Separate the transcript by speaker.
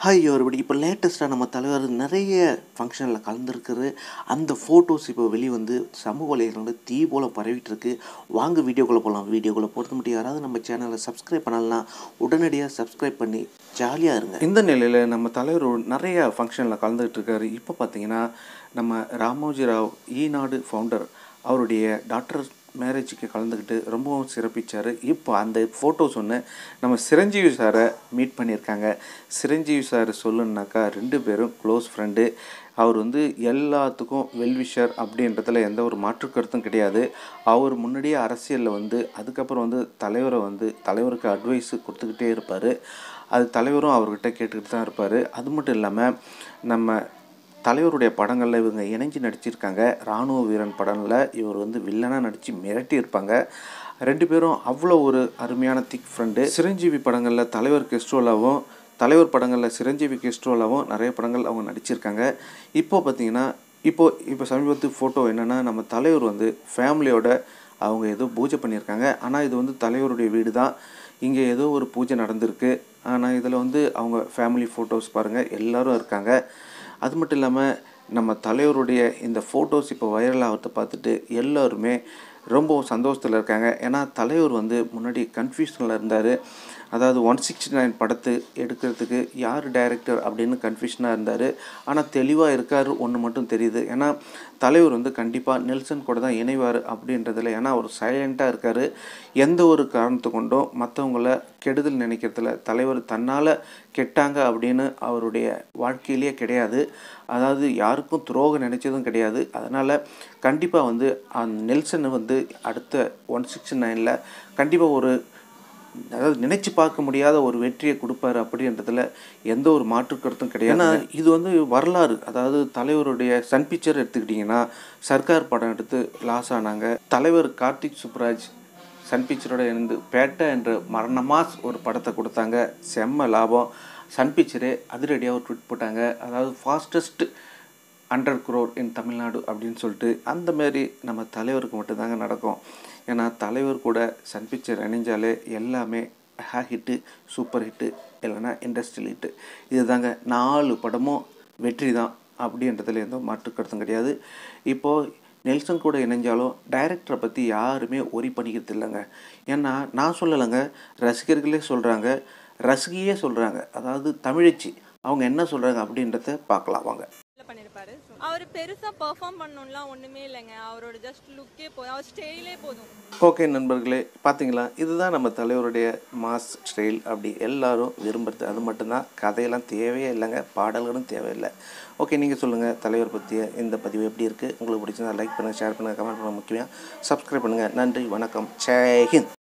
Speaker 1: hi ஒருபடி இப்போ லேட்டஸ்ட்டாக நம்ம தலைவர் நிறைய ஃபங்க்ஷனில் கலந்துருக்குது அந்த ஃபோட்டோஸ் இப்போ வெளியே வந்து சமூக வலைதளங்களில் தீ போல் பரவிட்டு இருக்கு வாங்க வீடியோக்குள்ளே போகலாம் வீடியோக்குள்ளே பொறுத்த மட்டும் யாராவது நம்ம சேனலை சப்ஸ்கிரைப் பண்ணலாம் உடனடியாக சப்ஸ்கிரைப் பண்ணி ஜாலியாக இருங்க
Speaker 2: இந்த நிலையில் நம்ம தலைவர் ஒரு நிறைய ஃபங்க்ஷனில் கலந்துக்கிட்டு இருக்காரு இப்போ பார்த்தீங்கன்னா நம்ம ராமோஜி ராவ் ஈநாடு ஃபவுண்டர் அவருடைய டாக்டர் மேரேஜுக்கு கலந்துக்கிட்டு ரொம்பவும் சிறப்பிச்சார் இப்போ அந்த ஃபோட்டோஸ் ஒன்று நம்ம சிரஞ்சீவி சாரை மீட் பண்ணியிருக்காங்க சிரஞ்சீவி சார் சொல்லுன்னாக்கா ரெண்டு பேரும் க்ளோஸ் ஃப்ரெண்டு அவர் வந்து எல்லாத்துக்கும் வெல்விஷர் அப்படின்றதுல எந்த ஒரு மாற்று கருத்தும் கிடையாது அவர் முன்னாடியே அரசியலில் வந்து அதுக்கப்புறம் வந்து தலைவரை வந்து தலைவருக்கு அட்வைஸ் கொடுத்துக்கிட்டே இருப்பார் அது தலைவரும் அவர்கிட்ட கேட்டுக்கிட்டு தான் இருப்பார் அது மட்டும் இல்லாமல் நம்ம தலைவருடைய படங்களில் இவங்க இணைஞ்சு நடிச்சிருக்காங்க இராணுவ வீரன் படங்களில் இவர் வந்து வில்லனாக நடித்து மிரட்டி இருப்பாங்க ரெண்டு பேரும் அவ்வளோ ஒரு அருமையான திக் ஃப்ரெண்டு சிரஞ்சீவி படங்களில் தலைவர் கெஸ்ட்ரோலாவும் தலைவர் படங்களில் சிரஞ்சீவி கெஸ்ட்ரோலாவும் நிறைய படங்கள் அவங்க நடிச்சிருக்காங்க இப்போ பார்த்தீங்கன்னா இப்போ இப்போ சமீபத்து ஃபோட்டோ என்னென்னா நம்ம தலைவர் வந்து ஃபேமிலியோட அவங்க ஏதோ பூஜை பண்ணியிருக்காங்க ஆனால் இது வந்து தலைவருடைய வீடு தான் இங்கே ஏதோ ஒரு பூஜை நடந்திருக்கு ஆனால் இதில் வந்து அவங்க ஃபேமிலி ஃபோட்டோஸ் பாருங்கள் எல்லோரும் இருக்காங்க அது மட்டும் இல்லாமல் நம்ம தலைவருடைய இந்த ஃபோட்டோஸ் இப்போ வைரல் ஆகிறத பார்த்துட்டு எல்லோருமே ரொம்ப சந்தோஷத்தில் இருக்காங்க ஏன்னா தலைவர் வந்து முன்னாடி கன்ஃபியூஷனில் இருந்தார் அதாவது ஒன் சிக்ஸ்டி நைன் படத்து எடுக்கிறதுக்கு யார் டைரக்டர் அப்படின்னு கன்ஃபியூஷனாக இருந்தார் ஆனால் தெளிவாக இருக்கார் ஒன்று மட்டும் தெரியுது ஏன்னா தலைவர் வந்து கண்டிப்பாக நெல்சன் கூட தான் இணைவார் அப்படின்றதுல ஏன்னா அவர் சைலண்ட்டாக இருக்கார் எந்த ஒரு காரணத்தை கொண்டும் மற்றவங்கள கெடுதல் நினைக்கிறதுல தலைவர் தன்னால் கெட்டாங்க அப்படின்னு அவருடைய வாழ்க்கையிலேயே கிடையாது அதாவது யாருக்கும் துரோகம் நினைச்சதும் கிடையாது அதனால் கண்டிப்பாக வந்து அந்த நெல்சன் வந்து அடுத்த ஒன் சிக்ஸ்டி நைனில் கண்டிப்பாக ஒரு அதாவது நினைச்சு பார்க்க முடியாத ஒரு வெற்றியை கொடுப்பாரு அப்படின்றதுல எந்த ஒரு மாற்று கருத்தும் கிடையாது ஏன்னா இது வந்து வரலாறு அதாவது தலைவருடைய சன் பிக்சர் எடுத்துக்கிட்டிங்கன்னா சர்க்கார் படம் எடுத்து லாஸ் ஆனாங்க தலைவர் கார்த்திக் சுப்ராஜ் சன் பிக்சரோட இருந்து பேட்டை என்ற மரணமாஸ் ஒரு படத்தை கொடுத்தாங்க செம்ம லாபம் சன் பிக்சரே அதிரடியாக ஒரு ட்விட் போட்டாங்க அதாவது fastest hundred crore in Tamil Nadu அப்படின்னு சொல்லிட்டு அந்த மாதிரி நம்ம தலைவருக்கு மட்டும்தாங்க நடக்கும் ஏன்னா தலைவர் கூட சன் பிக்சர் இணைஞ்சாலே எல்லாமே ஹே ஹிட்டு சூப்பர் ஹிட்டு இல்லைன்னா இண்டஸ்ட்ரியல் ஹிட்டு இதுதாங்க நாலு படமும் வெற்றி தான் அப்படின்றதுல எந்த மாற்று கருத்தும் கிடையாது இப்போது நெல்சன் கூட இணைஞ்சாலும் டைரக்டரை பற்றி யாருமே ஒரி பண்ணிக்கிறது இல்லைங்க ஏன்னா நான் சொல்லலைங்க ரசிகர்களே சொல்கிறாங்க ரசிகையே சொல்கிறாங்க அதாவது தமிழச்சி அவங்க என்ன சொல்கிறாங்க அப்படின்றத பார்க்கலாம் வாங்க
Speaker 3: பண்ணிருப்பாரு அவர் பெருசா பெர்ஃபார்ம் பண்ணணும்லாம் ஒண்ணுமே இல்லைங்க அவரோட ஜஸ்ட் லுக்கே போதும் அவர் ஸ்டைலே போதும்
Speaker 2: ஓகே நண்பர்களே பார்த்தீங்களா இதுதான் நம்ம தலைவருடைய மாஸ் ஸ்டைல் அப்படி எல்லாரும் விரும்புறது அது மட்டும்தான் கதையெல்லாம் தேவையே இல்லைங்க பாடல்களும் தேவையில்லை ஓகே நீங்கள் சொல்லுங்கள் தலைவர் பற்றிய இந்த பதிவு எப்படி இருக்குது உங்களுக்கு பிடிச்சிருந்தா லைக் பண்ணுங்கள் ஷேர் பண்ணுங்கள் கமெண்ட் பண்ணுங்கள் முக்கியமாக சப்ஸ்கிரைப் பண்ணுங்கள் நன்றி வணக்கம் ஜெய் ஹிந்த்